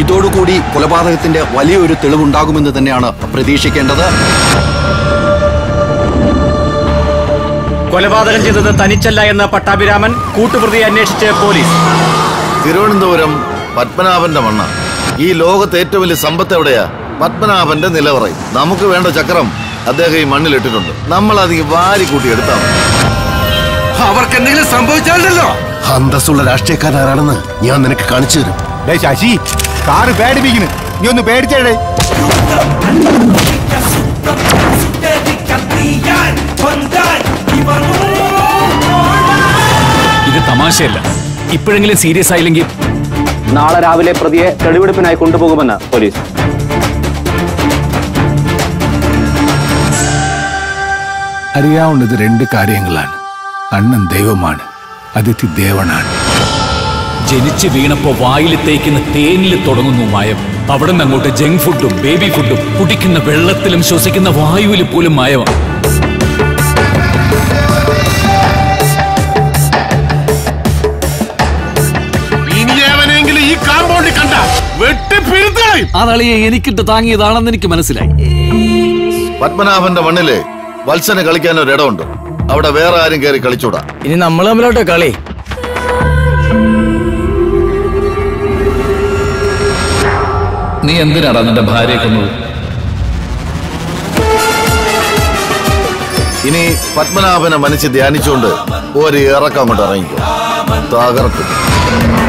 ഇതോടുകൂടി കൊലപാതകത്തിന്റെ വലിയൊരു തെളിവുണ്ടാകുമെന്ന് തന്നെയാണ് പ്രതീക്ഷിക്കേണ്ടത് കൊലപാതകം ചെയ്തത് തനിച്ചല്ല എന്ന് പട്ടാഭിരാമൻ കൂട്ടുപ്രതിയെ അന്വേഷിച്ച് പോലീസ് തിരുവനന്തപുരം പത്മനാഭന്റെ മണ്ണ ഈ ലോകത്തെ ഏറ്റവും വലിയ സമ്പത്ത് എവിടെയാ പത്മനാഭന്റെ നിലവറയും നമുക്ക് വേണ്ട ചക്രം അദ്ദേഹം ഈ മണ്ണിലിട്ടിട്ടുണ്ട് നമ്മൾ അത് വാരി കൂട്ടി എടുത്താൽ മതി. അവർക്ക് എന്തെങ്കിലും സംഭവിച്ചാലല്ലോ അന്തസ്സുള്ള രാഷ്ട്രീയക്കാരാണെന്ന് ഞാൻ നിനക്ക് കാണിച്ചു തരും ശശി കാറ് പേടിപ്പിക്കുന്നു നീ ഒന്ന് പേടിച്ചേടേ ഇത് തമാശയല്ല ഇപ്പോഴെങ്കിലും സീരിയസ് ആയില്ലെങ്കിൽ നാളെ രാവിലെ പ്രതിയെ തെളിവെടുപ്പിനായി കൊണ്ടുപോകുമെന്ന് പോലീസ് അറിയാവുന്നത് രണ്ട് കാര്യങ്ങളാണ് അണ്ണൻ ദൈവമാണ് അതിഥി ദേവനാണ് ജനിച്ച് വീണപ്പോ വായിൽ തേക്കുന്ന തേനിൽ തുടങ്ങുന്നു മായം അവിടെ നിന്ന് അങ്ങോട്ട് ജങ്ക് ഫുഡും ബേബി ഫുഡും കുടിക്കുന്ന വെള്ളത്തിലും ശ്വസിക്കുന്ന വായുവിൽ പോലും മായമാണ് ഇനി ഏവനെങ്കിലും ഈ കാമ്പൗണ്ടിൽ കണ്ട വെട്ടിപ്പിരുത്തളയും അതളിയെ എനിക്കിട്ട് താങ്ങിയതാണെന്ന് എനിക്ക് മനസ്സിലായി പത്മനാഭന്റെ മണ്ണില് വത്സന് കളിക്കാൻ ഒരു ഇടമുണ്ട് അവിടെ വേറെ ആരും കയറി കളിച്ചൂടാ ഇനി നമ്മൾ തമ്മിലോട്ടോ കളി നീ എന്തിനാടാ നിന്റെ ഭാര്യയെ കൊന്നത് ഇനി പത്മനാഭനെ മനസ്സിൽ ധ്യാനിച്ചുകൊണ്ട് ഒരു ഇറക്കം അങ്ങോട്ട് ഇറങ്ങിക്കും തകർക്കും